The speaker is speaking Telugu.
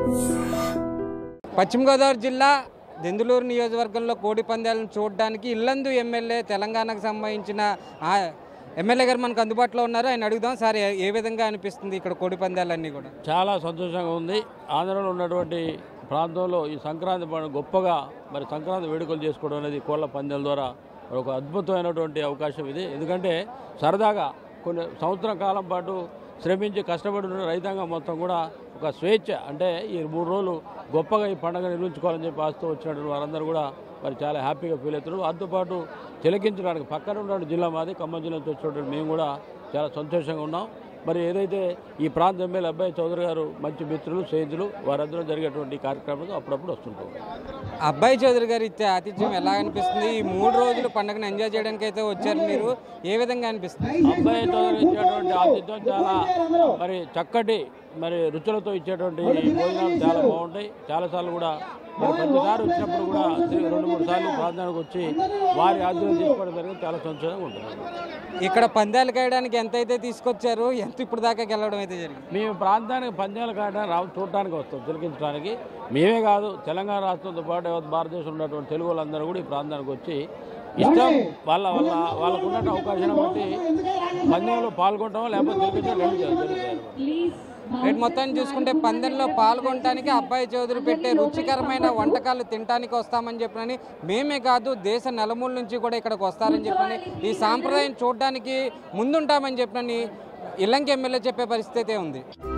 పశ్చిమ గోదావరి జిల్లా దెందులూరు నియోజకవర్గంలో కోడి పందాలను చూడడానికి ఇల్లందు ఎమ్మెల్యే తెలంగాణకు సంబంధించిన ఆ ఎమ్మెల్యే గారు మనకు అందుబాటులో ఉన్నారు ఆయన అడుగుదాం సార్ ఏ- ఏ విధంగా అనిపిస్తుంది ఇక్కడ కోడి పందాలన్నీ కూడా చాలా సంతోషంగా ఉంది ఆంధ్రలో ఉన్నటువంటి ప్రాంతంలో ఈ సంక్రాంతి పండుగ గొప్పగా మరి సంక్రాంతి వేడుకలు చేసుకోవడం అనేది కోళ్ళ పందాల ద్వారా మరి ఒక అద్భుతమైనటువంటి అవకాశం ఇది ఎందుకంటే సరదాగా కొన్ని సంవత్సరం కాలం పాటు శ్రమించి కష్టపడిన రైతాంగం మొత్తం కూడా ఒక స్వేచ్ఛ అంటే ఈ మూడు రోజులు గొప్పగా ఈ పండుగ నిర్వహించుకోవాలని చెప్పి ఆస్తూ వచ్చినటువంటి వారందరూ కూడా మరి చాలా హ్యాపీగా ఫీల్ అవుతున్నారు దాంతోపాటు తిలకించడానికి పక్కన ఉన్న జిల్లా మాది ఖమ్మం జిల్లా నుంచి వచ్చినటువంటి మేము కూడా చాలా సంతోషంగా ఉన్నాం మరి ఏదైతే ఈ ప్రాంత ఎమ్మెల్యే అబ్బాయి చౌదరి గారు మంచి మిత్రులు స్నేహితులు వారందరూ జరిగేటువంటి కార్యక్రమాలకు అప్పుడప్పుడు వస్తుంటాం అబ్బాయి చౌదరి గారి ఇచ్చే ఆతిథ్యం ఎలా అనిపిస్తుంది ఈ మూడు రోజులు పండుగను ఎంజాయ్ చేయడానికి అయితే వచ్చారు మీరు ఏ విధంగా అనిపిస్తుంది అబ్బాయి చౌదరి ఇచ్చేటువంటి ఆతిథ్యం చాలా మరి చక్కటి మరి రుచులతో ఇచ్చేటువంటి భోజనాలు చాలా బాగుంటాయి చాలాసార్లు కూడా మరి ప్రతిసారి వచ్చినప్పుడు కూడా తిరిగి రెండు మూడు సార్లు ప్రాంతానికి వచ్చి వారి ఆధ్వర్యం తీసుకోవడం జరిగింది చాలా సంతోషంగా ఉంటుంది ఇక్కడ పందాలు కాయడానికి ఎంత అయితే తీసుకొచ్చారు ఎంత ఇప్పుడు దాకా గెలవడం అయితే జరిగింది మేము ప్రాంతానికి పంచాలు కాయడానికి రావు చూడటానికి వస్తాం తిలకించడానికి మేమే కాదు తెలంగాణ రాష్ట్రంతో పాటు యావత్ భారతదేశంలో ఉన్నటువంటి తెలుగు వాళ్ళందరూ కూడా ఈ ప్రాంతానికి వచ్చి ఇష్టం వాళ్ళ వాళ్ళ వాళ్ళకు ఉన్న అవకాశాన్ని బట్టి పందెంలో పాల్గొనడం లేకపోతే తిలకించడం రెండు జరుగుతాయి రేటు మొత్తాన్ని చూసుకుంటే పందెంలో పాల్గొనడానికి అబ్బాయి చౌదరి పెట్టే రుచికరమైన వంటకాలు తినడానికి వస్తామని చెప్పినని మేమే కాదు దేశ నలుమూల నుంచి కూడా ఇక్కడికి వస్తారని చెప్పినని ఈ సాంప్రదాయం చూడడానికి ముందుంటామని చెప్పినని ఇల్లంకి ఎమ్మెల్యే చెప్పే పరిస్థితి అయితే ఉంది